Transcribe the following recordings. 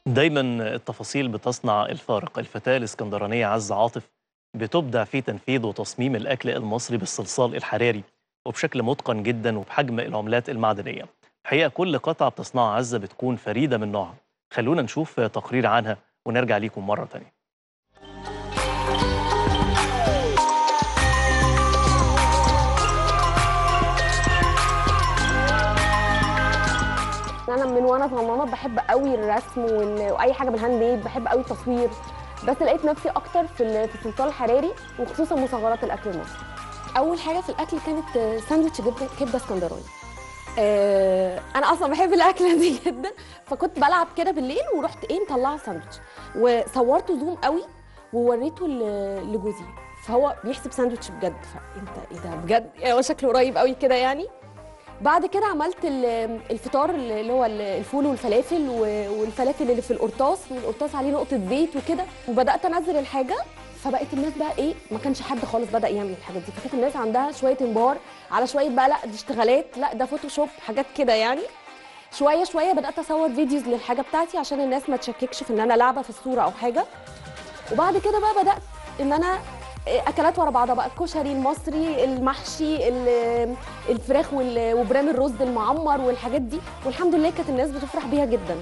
دايما التفاصيل بتصنع الفارق الفتاة الإسكندرانية عز عاطف بتبدع في تنفيذ وتصميم الأكل المصري بالصلصال الحراري وبشكل متقن جدا وبحجم العملات المعدنية الحقيقة كل قطعة بتصنعها عزة بتكون فريدة من نوعها خلونا نشوف تقرير عنها ونرجع ليكم مرة تانية انا من وانا صغننه بحب قوي الرسم وال- واي حاجه بالهاند ميد بحب قوي التصوير بس لقيت نفسي اكتر في ال- في الصلصال الحراري وخصوصا مصغرات الاكل المصري اول حاجه في الاكل كانت آه، ساندوتش جبنه كبده اسكندراني آه، انا اصلا بحب الاكله دي جدا فكنت بلعب كده بالليل ورحت ايه مطلعه ساندوتش وصورته زوم قوي ووريته ل- لجوزي فهو بيحسب ساندوتش بجد فانت ايه ده بجد يعني هو شكله قريب قوي كده يعني بعد كده عملت ال- الفطار اللي هو ال- الفول والفلافل و- والفلافل اللي في القرطاس والقرطاس عليه نقطه زيت وكده وبدات انزل الحاجه فبقت الناس بقى ايه ما كانش حد خالص بدا يعمل الحاجات دي فكانت الناس عندها شويه انبهار على شويه بقى لا دي اشتغالات لا ده فوتوشوب حاجات كده يعني شويه شويه بدات اصور فيديوز للحاجه بتاعتي عشان الناس ما تشككش في ان انا لعبه في الصوره او حاجه وبعد كده بقى بدات ان انا اكلات ورا بعضها بقى الكشري المصري المحشي ال- الفراخ وال- وبرام الرز المعمر والحاجات دي والحمد لله كانت الناس بتفرح بيها جدا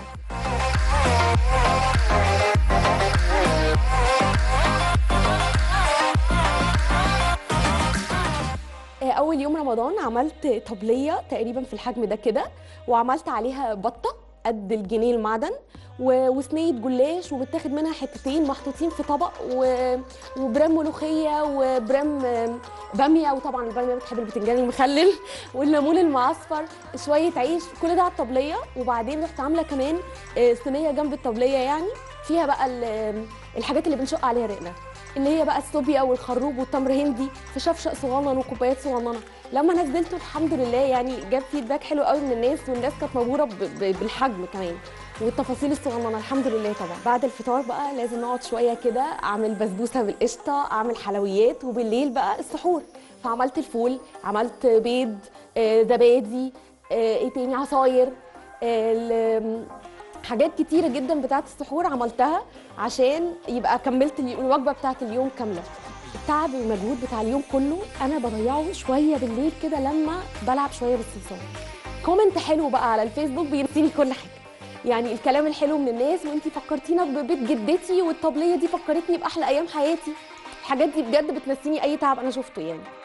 آه، اول يوم رمضان عملت طبليه تقريبا في الحجم ده كده وعملت عليها بطه قد الجنيه المعدن و- وصينيه جلاش وبتاخد منها حتتين محطوطين في طبق و... وبرام ملوخيه وبرام آم، باميه وطبعا الباميه بتحب البتنجان المخلل والليمون المعصفر شويه عيش كل ده على الطبليه وبعدين رحت عامله كمان آه، صينيه جنب الطبليه يعني فيها بقى ال- الحاجات اللي بنشق عليها رقنا اللي هي بقى الصوبيا والخروب والتمر هندي في شفشق صغنن وكوبايات صغننه لما نزلته الحمد لله يعني جاب فيدباك حلو قوي من الناس والناس كانت مبهوره ب- ب- بالحجم كمان والتفاصيل الصغننه الحمد لله طبعا بعد الفطار بقى لازم نقعد شويه كده اعمل بسبوسه بالقشطه اعمل حلويات وبالليل بقى السحور فعملت الفول عملت بيض آه، زبادي آه، ايه تاني عصاير آه، ال- حاجات كتيرة جدا بتاعت السحور عملتها عشان يبقى كملت الي- الوجبة بتاعت اليوم كاملة التعب والمجهود بتاع اليوم كله انا بضيعه شوية بالليل كده لما بلعب شوية بالصلصال كومنت حلو بقى على الفيسبوك بينسيني كل حاجة يعني الكلام الحلو من الناس وانتي فكرتينا ببيت جدتي والطبلية دي فكرتني بأحلى أيام حياتي الحاجات دي بجد بتنسيني أي تعب أنا شفته يعني